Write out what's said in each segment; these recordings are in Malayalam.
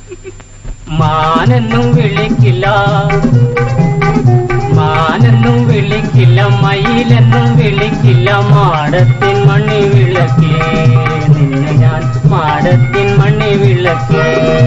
മാനെന്നും വിളിക്കില്ല മാനെന്നും വിളിക്കില്ല മയിലെന്നും വിളിക്കില്ല മാടത്തിൻ മണ്ണി വിളക്കേ നിന്നെ ഞാൻ മാടത്തിൻ മണ്ണി വിളക്കേ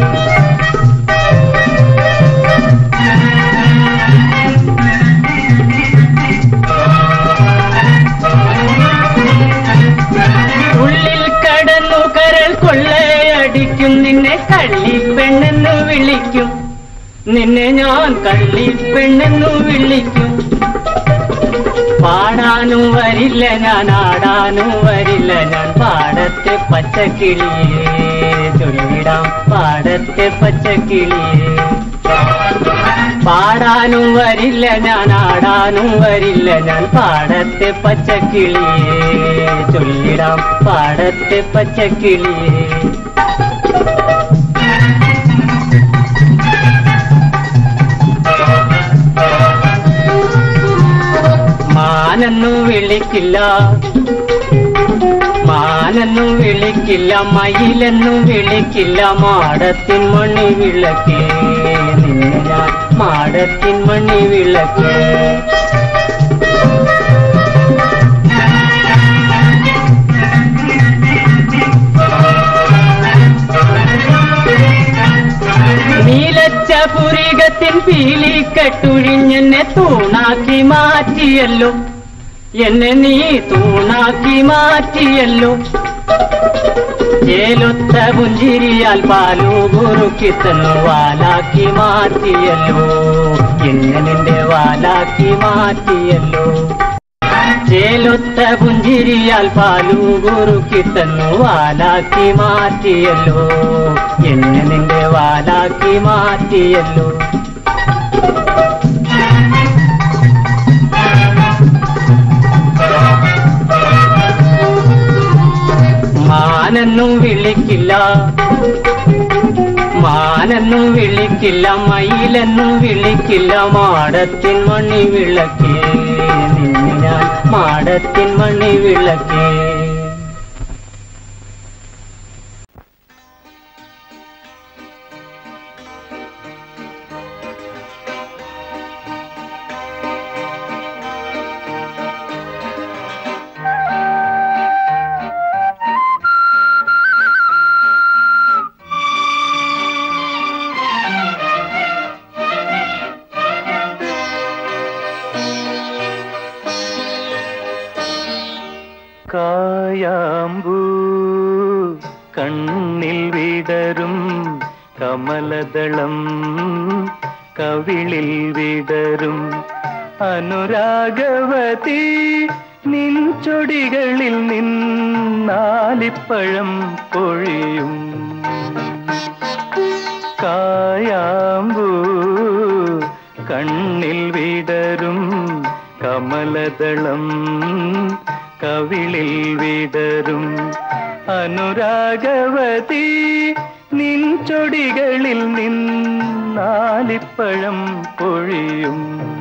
ഉള്ളിൽ കടന്നു കരൾ കൊള്ളയടിക്കും നിന്നെ കള്ളിപ്പെണ്ണെന്ന് വിളിക്കും നിന്നെ ഞാൻ കള്ളിപ്പെണ്ണെന്നു വിളിക്കും പാടാനും വരില്ല ഞാൻ ആടാനും വരില്ല ഞാൻ പാടത്തെ പച്ചക്കിളിയേ ചൊല്ലിടാം പാടത്തെ പച്ചക്കിളിയേ പാടാനും വരില്ല ഞാൻ ആടാനും വരില്ല ഞാൻ പാടത്തെ പച്ചക്കിളിയേ ചൊല്ലിടാം പാടത്തെ പച്ചക്കിളിയേ മാനെന്നും വിളിക്കില്ല മാനെന്നും വിളിക്കില്ല മയിലെന്നും വിളിക്കില്ല മാടത്തിൻ മണി വിളക്കേ നിന്നെ ഞാൻ മാടത്തിൻ മണി വിളക്കേ നീലച്ച പുരികത്തിൻ പീലി കെട്ടുഴിഞ്ഞെന്നെ തൂണാക്കി മാറ്റിയല്ലോ എന്നെ നീ തൂണാക്കി മാറ്റിയല്ലോ ചേലൊത്ത പുഞ്ചിരിയാൽ പാലു കുറുക്കിത്തന്നു വാലാക്കി മാറ്റിയല്ലോ എന്നെ നിന്റെ വാലാക്കി മാറ്റിയല്ലോ ചേലൊത്ത പുഞ്ചിരിയാൽ പാലു കുറുക്കിത്തന്നു വാലാക്കി മാറ്റിയല്ലോ എന്നെ നിന്റെ വാലാക്കി മാറ്റിയല്ലോ മാനെന്നും വിളിക്കില്ല മാനെന്നും വിളിക്കില്ല മയിലെന്നും വിളിക്കില്ല മാടത്തിൻ മണി വിളക്കേ നിന്നെ ഞാൻ മാടത്തിൻ മണി വിളക്കേ കായാമ്പൂ കണ്ണിൽ വിടരും കമലദളം കവിളിൽ വിടരും അനുരാഗവതി നിൻ ചൊടികളിൽ നിന്നാലിപ്പഴം പൊഴിയും കായാമ്പൂ കണ്ണിൽ വിടരും കമലദളം കവിളിൽ വിടരും അനുരാഗവതി നിൻ ചൊടികളിൽ നിന്നാലിപ്പഴം പൊഴിയും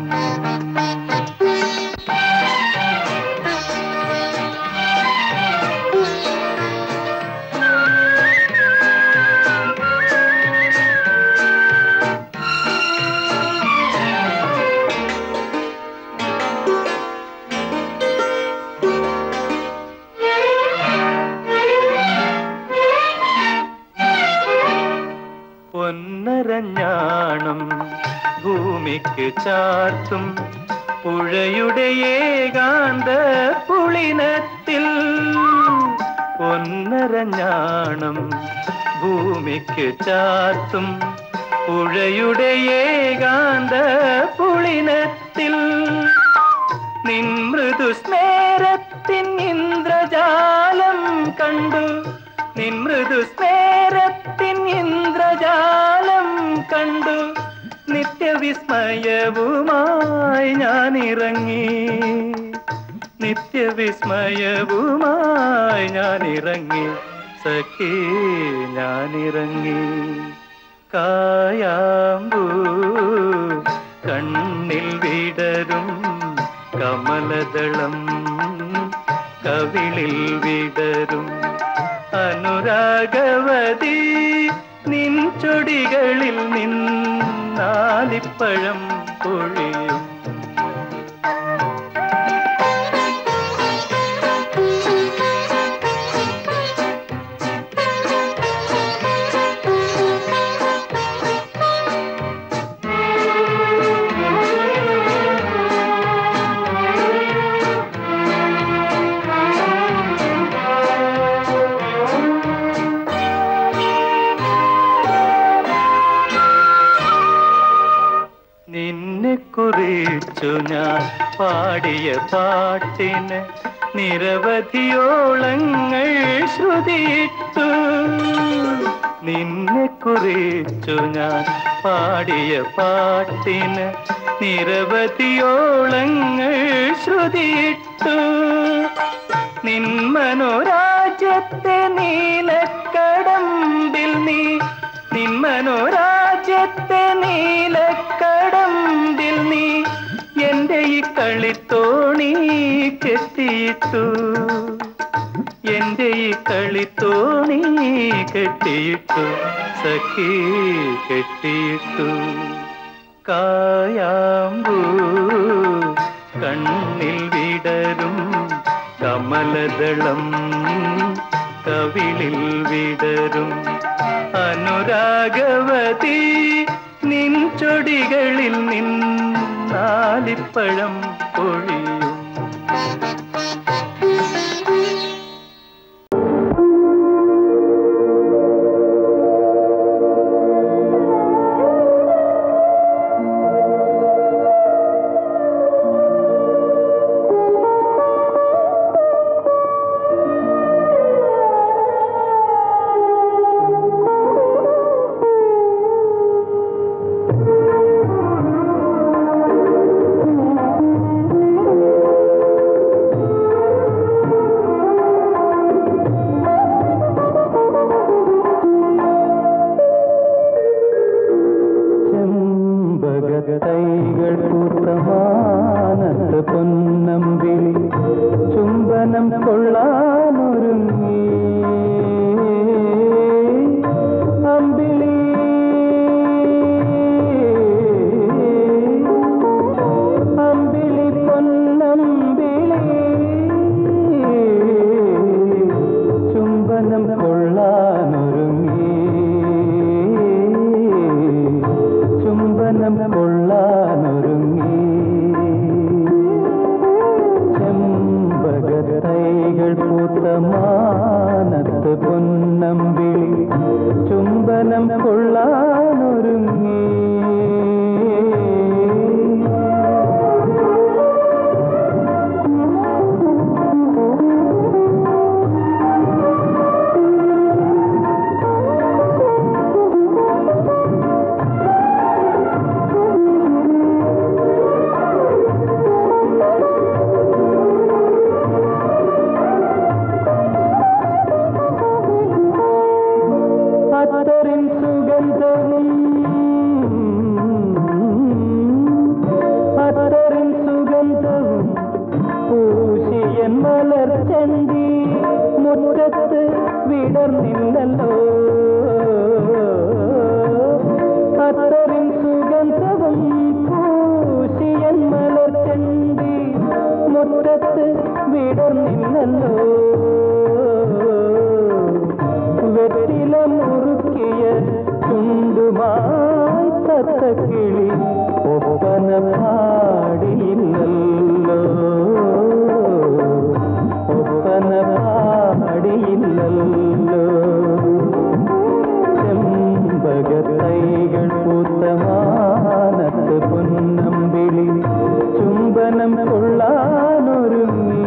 പൊന്നരഞ്ഞാണം ഭൂമിക്ക് ചാർത്തും പുഴയുടെ ഏകാന്ത പുളിനത്തിൽ പൊന്നരഞ്ഞാണം ഭൂമിക്ക് ചാർത്തും പുഴയുടെ ഏകാന്ത പുളിനത്തിൽ നിൻ മൃദുസ്മേരത്തിൻ ഇന്ദ്രജാലം കണ്ടു നിൻ മൃദുസ്മേരത്തിൻ ഇന്ദ്രജാലം കണ്ടു നിത്യവിസ്മയവുമായി ഞാൻ ഇറങ്ങി നിത്യവിസ്മയവുമായി ഞാൻ ഇറങ്ങി സഖി ഞാൻ ഇറങ്ങി കായാമ്പൂ കണ്ണിൽ വിടരും കമലദളം കവിളിൽ വിടരും അനുരാഗവതി നിൻ ചൊടികളിൽ നിന്നാലിപ്പഴം പൊഴിയും നിന്നെ കുറിച്ചു ഞാൻ പാടിയ പാട്ടിന് നിരവധിയോളങ്ങൾ ശ്രുതിയിട്ടു നിന്നെ കുറിച്ചു ഞാൻ പാടിയ പാട്ടിന് നിരവധിയോളങ്ങൾ ശ്രുതിയിട്ടു നിൻ മനോരാജ്യത്തെ നീലക്കടമ്പിൽ നീ നിൻ മനോരാജ്യത്തെ നീലക്കടമ്പിൽ നീ എന്റെ ഈ കളിത്തോണി കെട്ടിയിട്ടു എന്റെ ഈ കളിത്തോണി കെട്ടിയിട്ടു സഖി കെട്ടിയിട്ടു കായാമ്പൂ കണ്ണിൽ വിടരും കമലദളം കവിളിൽ വിടരും അനുരാഗവതി നിൻ ചൊടികളിൽ നിന്നാലിപ്പഴം പൊഴിയും ചെമ്പകത്തൈകൾ പൂത്തമാനത്ത് പൊന്നമ്പിളി ചുംബനം കൊള്ളാനൊരുങ്ങി അമ്പിളി അമ്പിളി പൊന്നമ്പിളി ചുംബനം കൊള്ളാനൊരുങ്ങി ചുംബനം കൊള്ളാനൊരുങ്ങി ചെമ്പകത്തൈകൾ പൂത്തമാനത്ത് പൊന്നമ്പിളി ചുംബനം കൊള്ളാനൊരുങ്ങി അത്തറിൻ സുഗന്ധവും അത്തറിൻ സുഗന്ധവും പൂശിയൻ മലർച്ചണ്ടി മുറ്റത്ത് വിടർന്നില്ലല്ലോ അത്തറിൻ സുഗന്ധവും പൂശിയൻ മലർച്ചണ്ടി മുറ്റത്ത് വിടർന്നില്ലല്ലോ വെറ്റില മുറുക്കിയ ചുണ്ടുമായി തത്തക്കിളി ഒപ്പന പാടിയില്ലല്ലോ ഒപ്പന പാടിയില്ലല്ലോ ചെമ്പകത്തൈകൾ പൂത്തമാനത്ത് പൊന്നമ്പിളി ചുംബനം കൊള്ളാനൊരുങ്ങി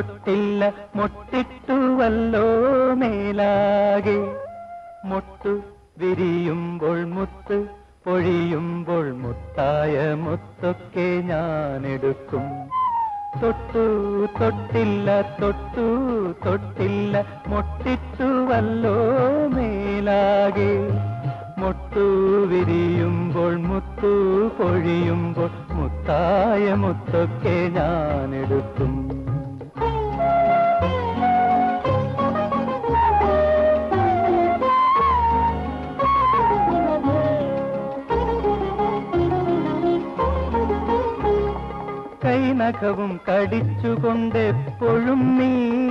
തൊട്ടില്ല മൊട്ടിട്ടുവല്ലോ മേലാകെ മൊട്ടു വിരിയുമ്പോൾ മുത്ത് പൊഴിയുമ്പോൾ മുത്തായ മുത്തൊക്കെ ഞാനെടുക്കും തൊട്ടു തൊട്ടില്ല തൊട്ടു തൊട്ടില്ല മൊട്ടിട്ടുവല്ലോ മേലാകെ മൊട്ടു വിരിയുമ്പോൾ മുത്തു പൊഴിയുമ്പോൾ മുത്തായ മുത്തൊക്കെ ഞാനെടുക്കും കൈനഖവും കടിച്ചുകൊണ്ടെപ്പോഴും നീ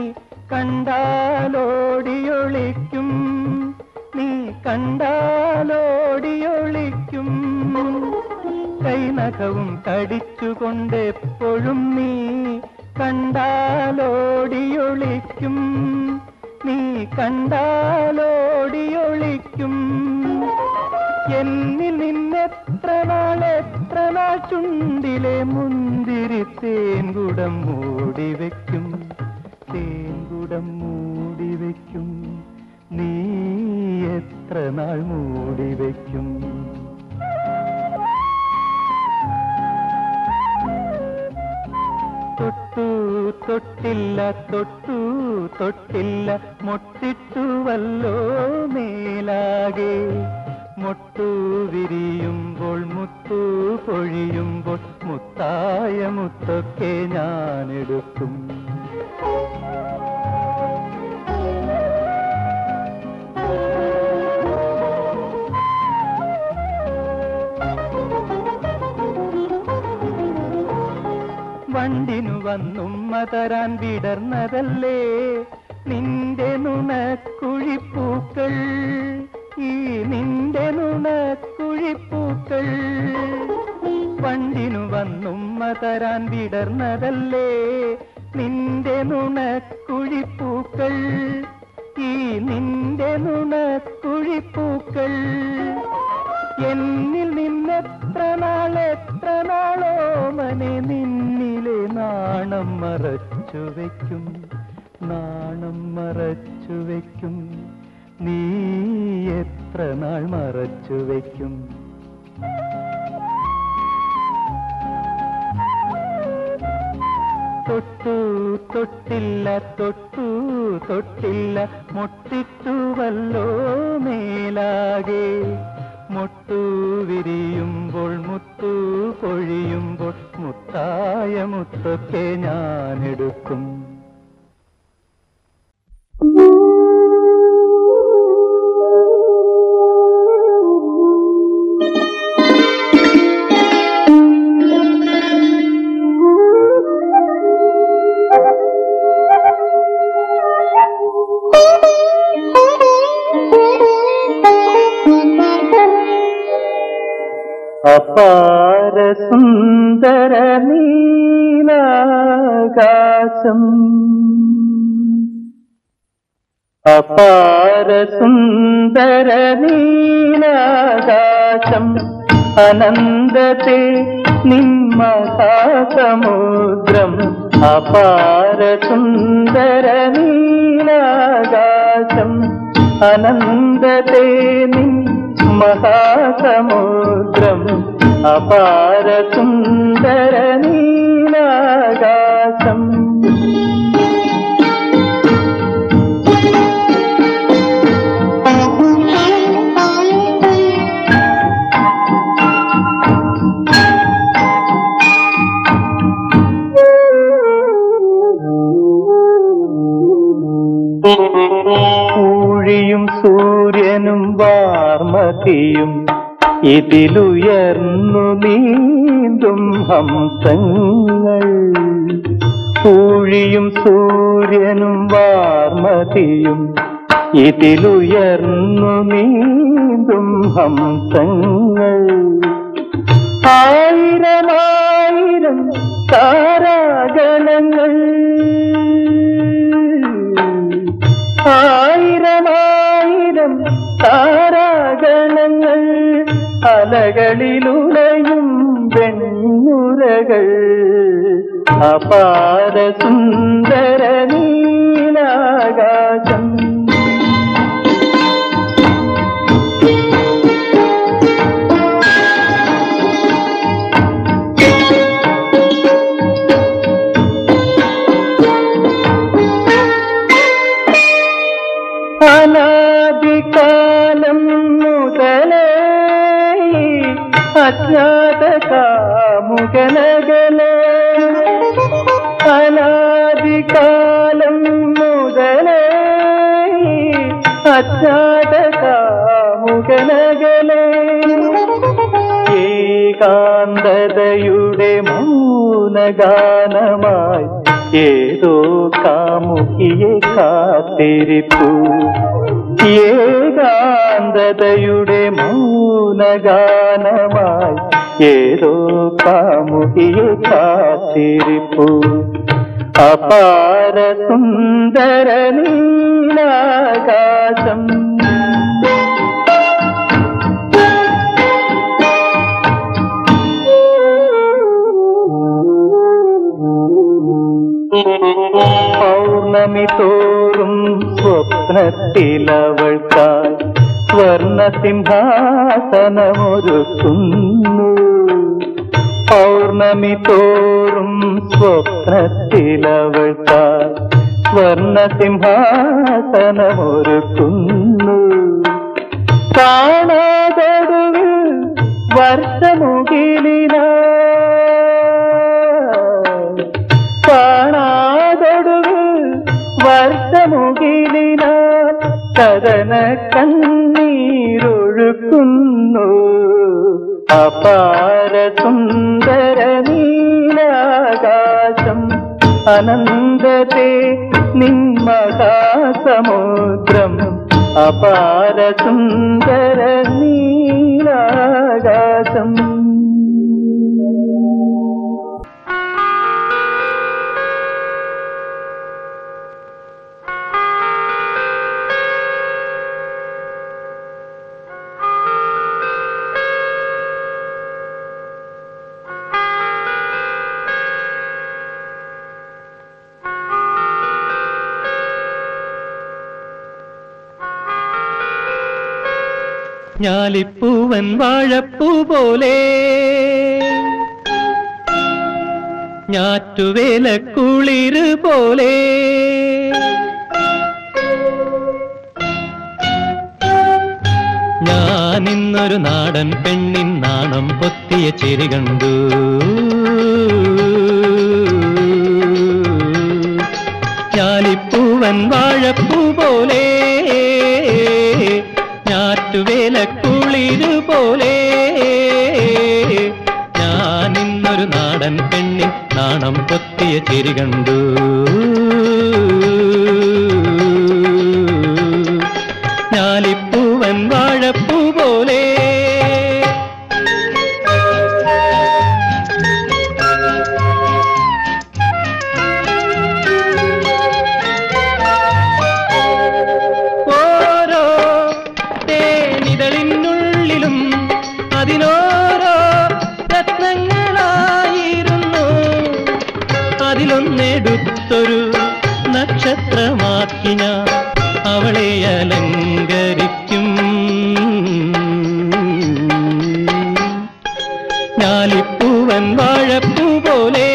കണ്ടാലോടിയൊളിക്കും നീ കണ്ടാലോടിയൊളിക്കും കൈനഖവും കടിച്ചുകൊണ്ടെപ്പോഴും നീ കണ്ടാലോടിയൊളിക്കും നീ കണ്ടാലോടിയൊളിക്കും എന്നിൽ നിന്നെത്ര നാൾ എത്ര നാൾ ചുണ്ടിലെ മുന്തിരി തേൻകുടം മൂടി വെക്കും തേൻകുടം മൂടി വെക്കും നീ എത്ര നാൾ മൂടി വെക്കും തൊട്ടു തൊട്ടില്ല തൊട്ടു തൊട്ടില്ല മൊട്ടിട്ടുവല്ലോ മേലാകെ മൊട്ടു വിരിയുമ്പോൾ മുത്തു പൊഴിയുമ്പോൾ മുത്തായ മുത്തൊക്കെ ഞാനെടുക്കും വണ്ടിനു വന്നുമ്മ തരാൻ വിടർന്നതല്ലേ നിന്റെ നുണക്കുഴിപ്പൂക്കൾ ഈ നിന്റെ നുണക്കുഴിപ്പൂക്കൾ വണ്ടിനു വന്നുമ്മ തരാൻ വിടർന്നതല്ലേ നിന്റെ നുണക്കുഴിപ്പൂക്കൾ ഈ നിന്റെ നുണക്കുഴിപ്പൂക്കൾ എന്നിൽ നിന്നെത്ര നാൾ എത്ര നാളോ മനെ നിന്നിലെ നാണം മറച്ചു വെക്കും നാണം മറച്ചു വെക്കും നീ എത്ര നാൾ മറച്ചു വെക്കും തൊട്ടു തൊട്ടില്ല തൊട്ടു തൊട്ടില്ല മൊട്ടിട്ടുവല്ലോ മേലാകെ മൊട്ടു വിരിയുമ്പോൾ മുത്തു പൊഴിയുമ്പോൾ മുത്തായ മുത്തൊക്കെ ഞാനെടുക്കും അപാര സുന്ദര നീലാകാശം അപാര സുന്ദര നീലാകാശം അനന്തത്തെ നിമ്മഹാസമുദ്രം അപാര സുന്ദര നീലാകാശം അനന്തത്തെ നിൻ മഹാസമുദ്രം അപാര സുന്ദര നീലാകാശം ൂഴിയും സൂര്യനും വാർമതിയും ഇതിലുയർന്നു നീന്തും ഹംസങ്ങൾ ൂഴിയും സൂര്യനും വാർമതിയും ഇതിലുയർന്നു നീന്തും ഹംസങ്ങൾ ആയിരമായിരം താരാഗണങ്ങൾ ആയിരമായിരം താരാഗണങ്ങൾ അലകളിലുലയും വെണ്ണുരകൾ അപാര സുന്ദര നീലാകാശം അനാദികാലം മുതലേ അജ്ഞാത കാമുകനകലേ അനാദികാലം മുതലേ അജ്ഞാത കാമുകനകലേ ഏകാന്തതയുടെ മൗനഗാനമായി ഏതോ കാമുകിയെ കാത്തിരിപ്പു ഏകാന്തതയുടെ മൗനഗാനമായി ഏതോ കാമുകിയെ കാത്തിരിപ്പു അപാര സുന്ദര നീലാകാശം പൗർണമി തോറും സ്വപ്നത്തിലവൾക്കായി സ്വർണ സിംഹാസനമൊരുക്കുന്നു പൗർണമി തോറും സ്വപ്നത്തിലവൾക്കായി സ്വർണ സിംഹാസനമൊരുക്കുന്നു കാണാതൊടുവിൽ വർഷമുകിലിനാ കാണാതൊടുവിൽ വർഷമുകിലിന കഥന കണ്ണീരൊഴുക്കുന്നു അപാര സുന്ദര നീലാകാശം അനന്തത്തെ നിന്മഹാസമുദ്രം അപാര സുന്ദര നീലാകാശം ഞാലിപ്പൂവൻ വാഴപ്പൂ പോലെ ഞാറ്റുവേല കുളിര് പോലെ ഞാൻ ഇന്നൊരു നാടൻ പെണ്ണിൻ നാണം പൊത്തിയ ചിരി കണ്ടു ഞാലിപ്പൂവൻ വാഴപ്പൂ പോലെ ഞാറ്റുവേല കുളിര് പോലെ ഞാൻ ഇന്നൊരു നാടൻ പെണ്ണിൻ നാണം പൊത്തിയ ചിരി കണ്ടു ഞാലിപ്പൂവൻ വാഴപ്പൂ പോലെ ഓരോ തേനിതളിനുള്ളിലും അതിനോരോ രത്നങ്ങളായിരുന്നു അതിലൊന്നെടുത്തൊരു നക്ഷത്രമാക്കി ഞാൻ അവളെ അലങ്കരിക്കും ഞാലിപ്പൂവൻ വാഴപ്പൂ പോലെ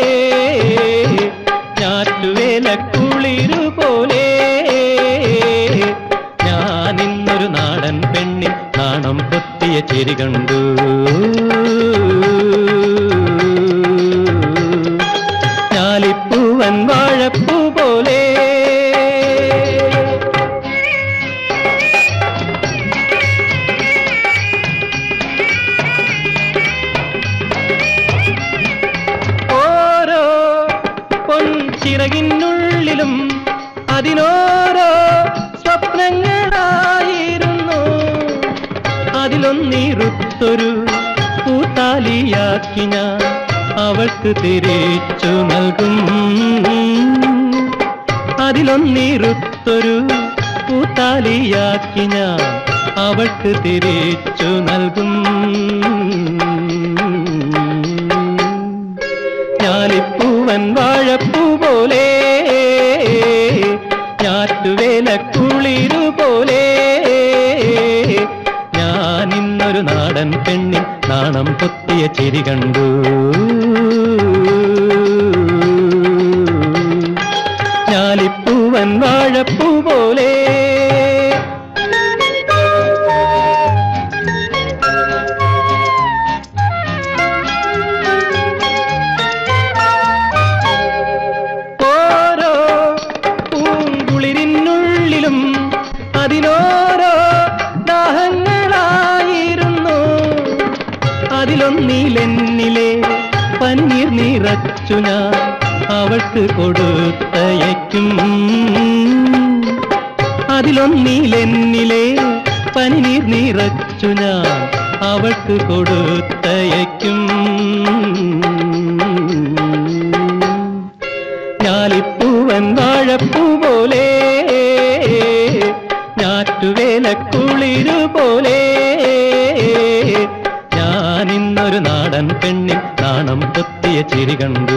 ഞാറ്റുവേല കുളിരു പോലെ ഞാൻ ഇന്നൊരു നാടൻ പെണ്ണിൻ നാണം പൊത്തിയ ചിരി കണ്ടു ഞാലിപ്പൂവൻ വാഴപ്പൂ പോലെ ഓരോ പൊൻചിറകിനുള്ളിലും അതിനോരോ സ്വപ്നങ്ങളായിരുന്നു അതിലൊന്നിറുത്തൊരു പൂത്താലിയാക്കി ഞാൻ അവൾക്ക് തിരിച്ചു നൽകും അതിലൊന്നിറുത്തൊരു പൂത്താലിയാക്കി ഞാൻ അവൾക്ക് തിരിച്ചു നൽകും ഞാലിപ്പൂ ഞാലിപ്പൂവൻ വാഴപ്പൂ പോലെ ഞാറ്റുവേല കുളിരു പോലെ ഞാൻ ഇന്നൊരു നാടൻ പെണ്ണിൻ നാണം പൊത്തിയ ചിരി കണ്ടു ഞാലിപ്പൂവൻ വാഴപ്പൂ പോലെ ഓരോ പൂങ്കുളിരിനുള്ളിലും അതിനോരോ ദാഹങ്ങളായിരുന്നു അതിലൊന്നിലെന്നിലെ പന്നീർ നിറച്ചു ഞാൻ അവൾക്ക് കൊടുത്തയക്കും അതിലൊന്നിലെന്നിലെ പനിനീർ നിറച്ചു ഞാൻ അവൾക്ക് കൊടുത്തയക്കും ഞാലിപ്പൂവൻ വാഴപ്പൂ പോലെ ഞാറ്റുവേല കുളിരു പോലെ ഞാൻ ഇന്നൊരു നാടൻ പെണ്ണിൻ നാണം പൊത്തിയ ചിരി കണ്ടു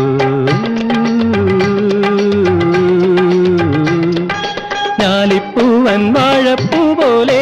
ഞാലിപ്പൂവൻ വാഴപ്പൂ പോലെ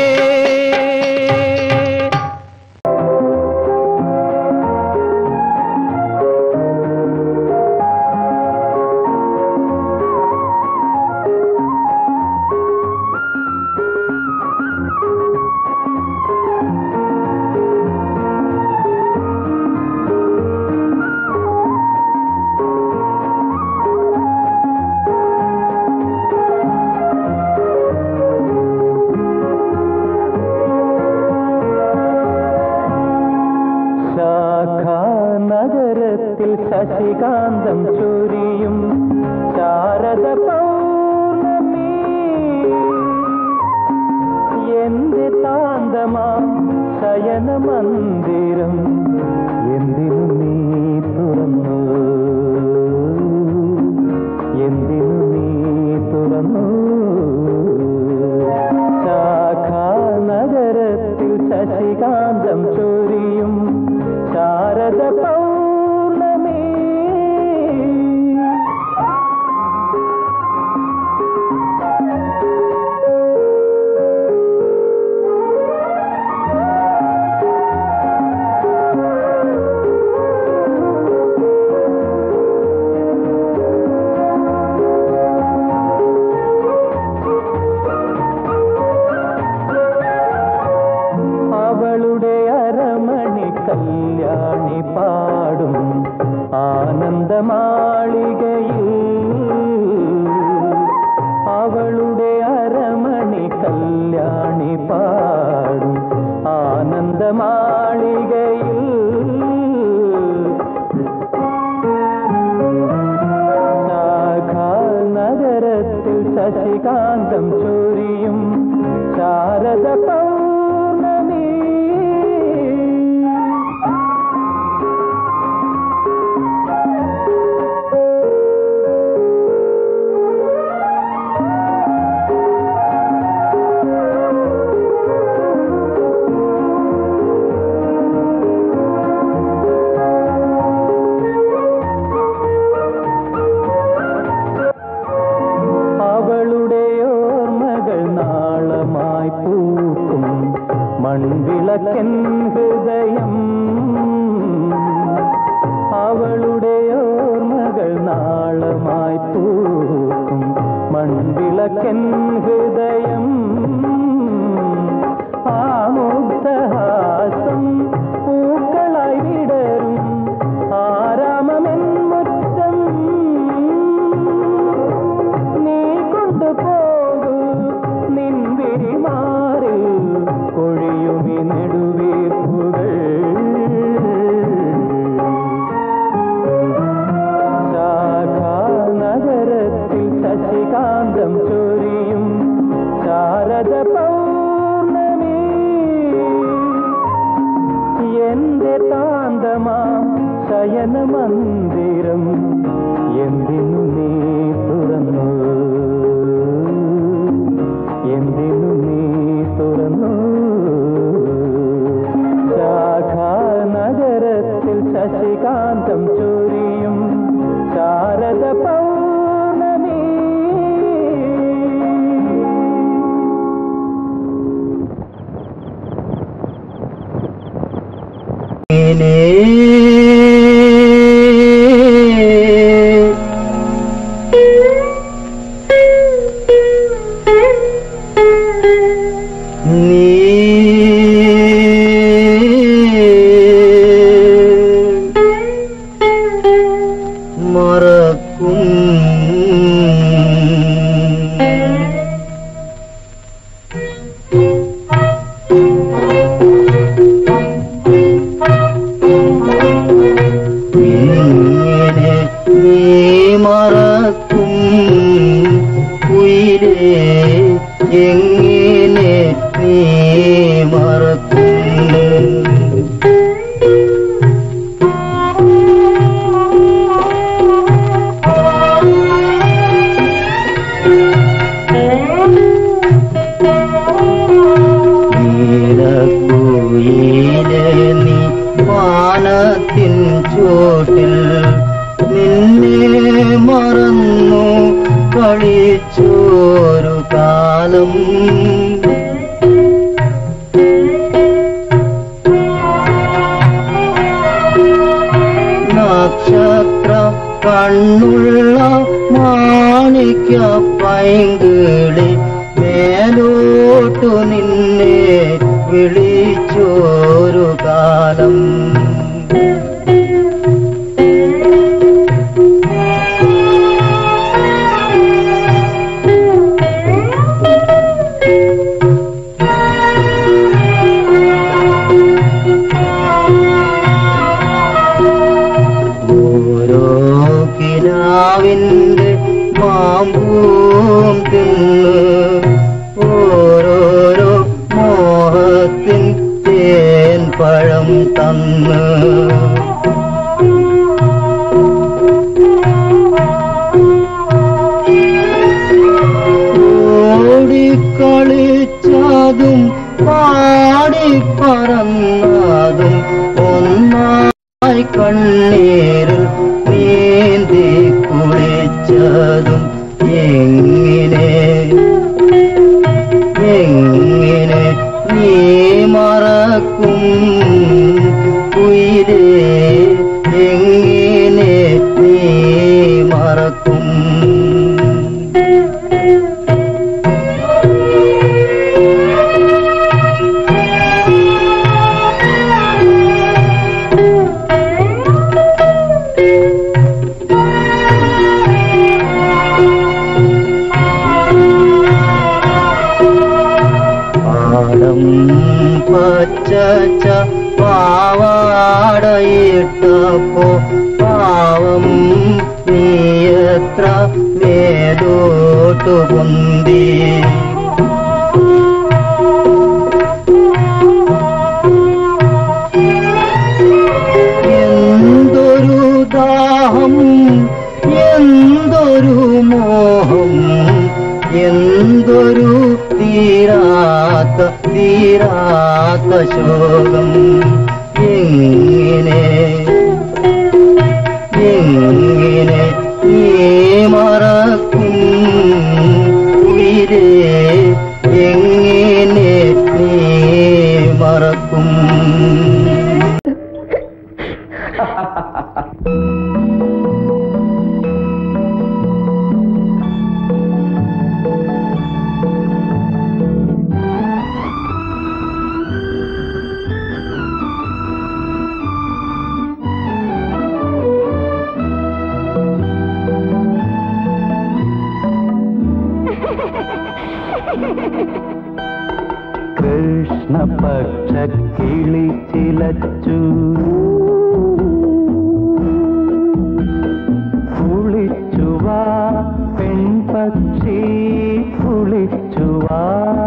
ശാഖാനഗരത്തിൽ ശശികാന്തം ചൊരിയും ശാരദ പൗർണമി എന്റെ താന്തമാം ശയന മന്ദിരം എന്തിനു നീ തുറന്നു എന്തിനു നീ തുറന്നു ശാഖാനഗരത്തിൽ ശശികാന്തം ചൊരിയും ശാരദ പൗർണമി അവളുടെ അരമണി കല്യാണി പാടും ആനന്ദമാളികയിൽ അവളുടെ അരമണി കല്യാണി പാടും ആനന്ദമാളികയിൽ നഗരത്തിൽ ശശികാന്തം ചൊരിയും ശാരദ പൗർണമി അവളുടെ ഓർമ്മകൾ നാളമായി പൂക്കും മൺവിളക്കൻ ഹൃദയം അവളുടെ ഓർമ്മകൾ നാളമായി പൂക്കും മൺവിളക്കൻ ഹൃദയം ആമുഗ്ധഹാസം പൂക്കളായി വിടരും ആരാമമെൻ മുറ്റം നീ കൊണ്ടുപോകൂ നിൻവിരി മാറി കൊഴിയുമി നെടുവീർപ്പുകൾ നഗരത്തിൽ ശശികാന്തം ചൊരിയും ശാരദ പൗർണമി എങ്ങനെ നീ മറക്കും നീലക്കുയിലെ നീ വാനത്തിൻ ചോട്ടിൽ നിന്നെ മറന്നു കളിച്ചോരു കാലം നക്ഷത്ര കണ്ണുള്ള മാണിക്യ പൈങ്കിളി മേലോട്ടു നിന്നെ വിളിച്ചോരു കാലം ഓരോ കിനാവിൻ്റെ മാമ്പൂം തിന്ന് ഓരോരോ മോഹത്തിൻ തേൻ പഴം തന്ന് ഓടിക്കളിച്ചതും പാടിപ്പറന്നതും ഒന്നായി കണ്ണീരിൽ നീന്തി കുളിച്ചതും എങ്ങനെ എങ്ങനെ നീ മറക്കും ഉയിരേ എങ്ങനെ നീ മറക്കും പാടം പച്ച പാവാടയിട്ടപ്പോ പാവം നീയത്ര മേലോട്ടു പൊന്തി എന്തൊരു ദാഹം എന്തൊരു മോഹം എന്തൊരു തീരാത്ത തീരാത്ത ശോകം എങ്ങനെ എങ്ങനെ നീ മറക്കും ഉയിരേ എങ്ങനെ നീ മറക്കും കൃഷ്ണപക്ഷ കിളി ചിലച്ചു കുളിച്ചുവാ പെൺപക്ഷി കുളിച്ചുവാ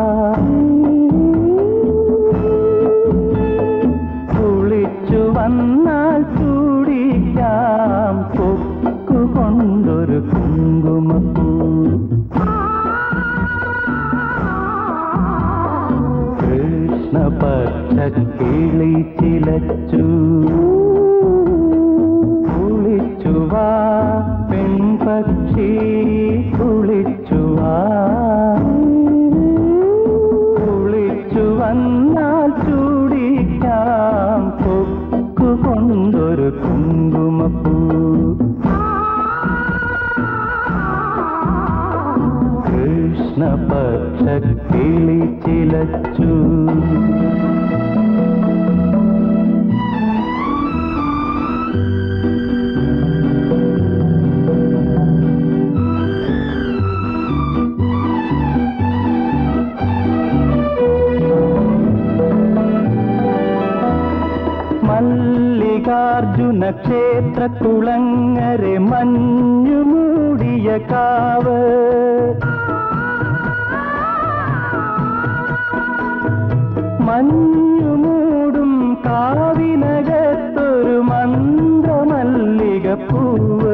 കുളിച്ചു വന്നാൽ ചൂടിക്കാം കൊക്കുകൊണ്ടൊരു കുങ്കുമപ്പൂ കൃഷ്ണപക്ഷ കിളി ചിലച്ചു കുളിച്ചുവാ പെൺപക്ഷി കുളിച്ചുവാ കുളിച്ചു വന്നാൽ ചൂടിക്കാം കൊക്കുകൊണ്ടൊരു കുങ്കുമപ്പൂ കൃഷ്ണപക്ഷ കിളി ചിലച്ചു മല്ലികാർജുന ക്ഷേത്ര കുളങ്ങരെ മഞ്ഞു മൂടിയ കാവ് മഞ്ഞുമൂടും കാവിനകത്തൊരു മന്ത്രമല്ലികപ്പൂവ്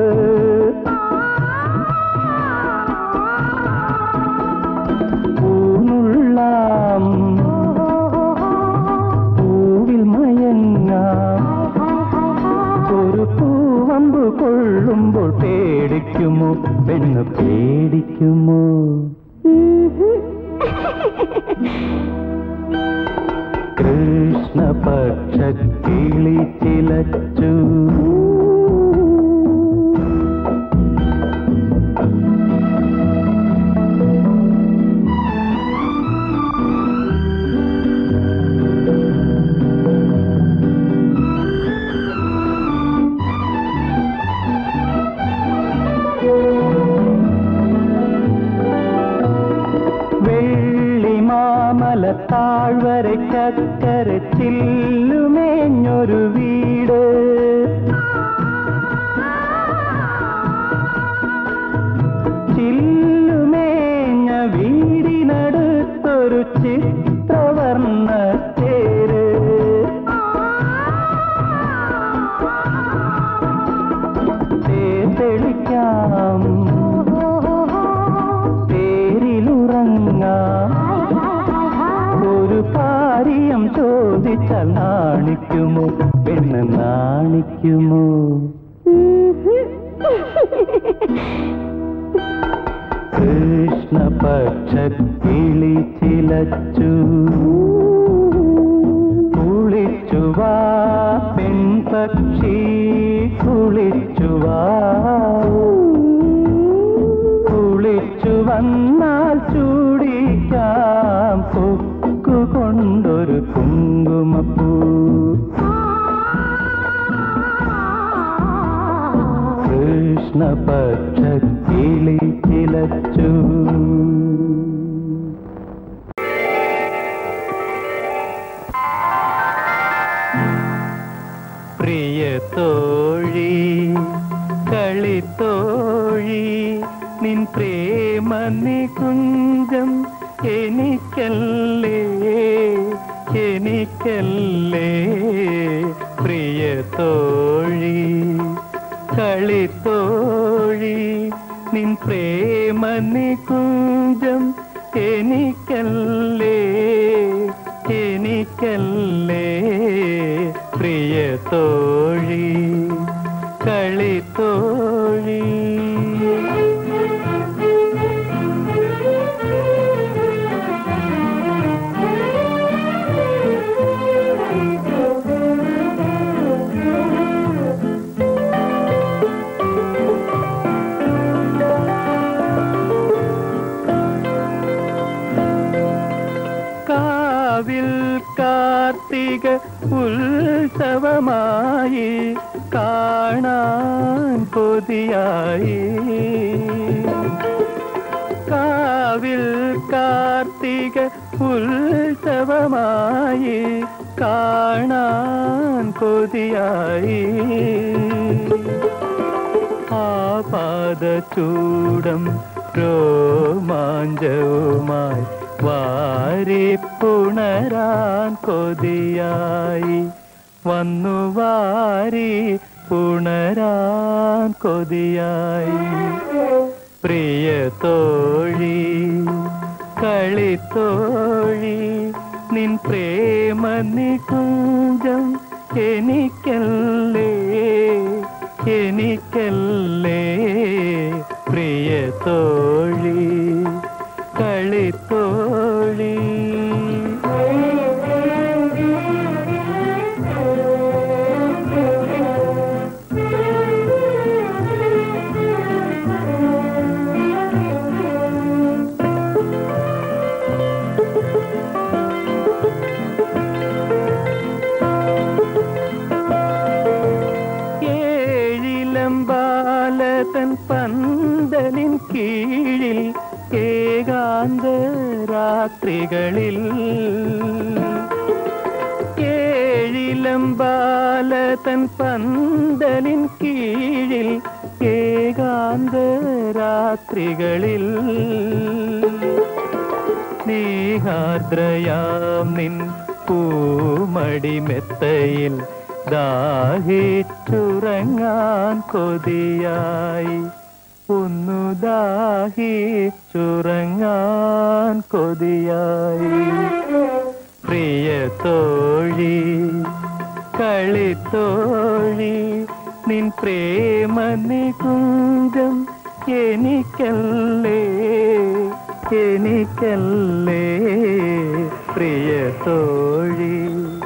പൂനുള്ളാം പൂവിൽ മയങ്ങാം ഒരു പൂവമ്പ് കൊള്ളുമ്പോൾ പേടിക്കുമോ പെണ്ണ് പേടിക്കുമോ കൃഷ്ണപക്ഷ കിളി ചിലച്ചു വെള്ളിമാമല താഴ്വരക്കര ചില്ലുമേഞ്ഞൊരു വീട് ചില്ലുമേഞ്ഞ വീടിനടുത്തൊരു ചിത്രവർണ്ണ തേര് തെളിക്കാം പേരിലുറങ്ങാം ഒരു കാര്യം ചോദിച്ചാൽ നാണിക്കുമോ പെണ്ണ് നാണിക്കുമോ കൃഷ്ണപക്ഷ കിളി ചിലച്ചു കുളിച്ചുവാ പെൺപക്ഷി കുളിച്ചുവാ കുളിച്ചു വന്നാൽ ചൂടിക്കാം കൊക്കൊണ്ടൊരു കുങ്കുമപ്പൂ കൃഷ്ണപക്ഷ കിളി ചിലച്ചു പ്രിയ തോഴി കളിത്തോഴി നിൻ പ്രേമ നികുഞ്ചം എനിക്കല്ലേ എനിക്കല്ലേ പ്രിയ തോഴി കളിത്തോഴി നിൻ പ്രേമ നികുഞ്ചം എനിക്കല്ലേ എനിക്കല്ലേ പ്രിയ തോഴി കളിത്തോഴി കാവിൽ കാർത്തിക ഉത്സവമായി കാണാൻ കൊതിയായി കാവിൽ കാർത്തിക ഉത്സവമായി കാണാൻ കൊതിയായി ആപാദചൂടം രോമാഞ്ചവുമായി വാരി പുണരാൻ കൊതിയായി വന്നു വാരി പുണരാൻ കൊതിയായി പ്രിയ തോഴി കളിത്തോഴി നിൻ പ്രേമ നികുഞ്ചം എനിക്കല്ലേ എനിക്കല്ലേ പ്രിയ തോഴി കളിത്തോഴി ഏഴിലം ബാലതൻ പന്തലിൻ കീഴിൽ ഏകാന്ത രാത്രികളിൽ ഏഴിലം ബാലതൻ പന്തലിൻ കീഴിൽ ഏകാന്ത രാത്രികളിൽ സ്നേഹാർദ്രയാം നിൻ പൂമടിമെത്തയിൽ ദാഹിച്ചുറങ്ങാൻ കൊതിയായി ഒന്നു ദാഹിച്ചുറങ്ങാൻ കൊതിയായി പ്രിയ തോഴി കളിത്തോഴി നിൻ പ്രേമ നികുഞ്ചം എനിക്കല്ലേ എനിക്കല്ലേ പ്രിയ തോഴി